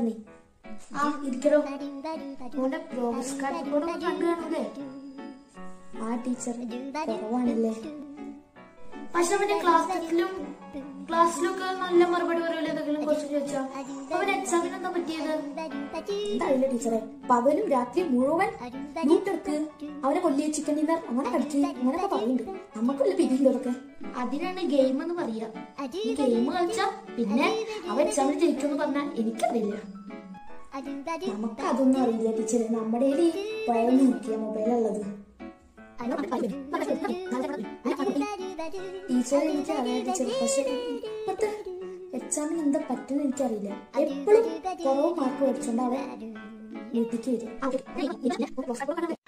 നീ ആ ഇരിക്കടോ മോന്റെ പ്രോഗ്രസ് കാർഡ് കൂടെ ഒന്ന് കണ്ടു കാണൂലേ ആ ടീച്ചർ കുറവാണല്ലേ പക്ഷെ അവന്റെ ക്ലാസ് ടെസ്റ്റിലും ക്ലാസ്സിലൊക്കെ നല്ല മറുപടി പറയുമല്ലോ എന്തെങ്കിലും ക്വസ്റ്റ്യൻ ചോദിച്ചാ അവൻ എക്സാമിന് എന്താ പറ്റിയത് എന്താ ടീച്ചറെ പകലും രാത്രി മുഴുവൻ വീട്ടെടുത്ത് അവനെ കൊല്ലി ചിക്കൻ ഡിന്നർ അങ്ങനെ കളിച്ച് അങ്ങനെയൊക്കെ പറയുന്നുണ്ട് നമുക്ക് വല്ല പിരിയില്ലോ അതൊക്കെ അതിനാണ് ഗെയിം എന്ന് പറയാ ഈ ഗെയിം കളിച്ചാ പിന്നെ അവൻ എക്സാമിന് ജയിക്കുമെന്ന് പറഞ്ഞാൽ എനിക്കറിയില്ല നമുക്ക് അതൊന്നും അറിയില്ല ടീച്ചറെ നമ്മുടെ കയ്യിൽ ഈ പഴഞ്ഞു നോക്കിയ മൊബൈലുള്ളത് ടീച്ചർ എനിക്ക് അറിയാം ടീച്ചർ പക്ഷെ ഇപ്പത്തെ എക്സാമിന് എന്താ പറ്റുന്ന എനിക്കറിയില്ല എപ്പോഴും കുറവ് മാർക്ക് മേടിച്ചോണ്ട് അവൻ വീട്ടിലേക്ക് വരും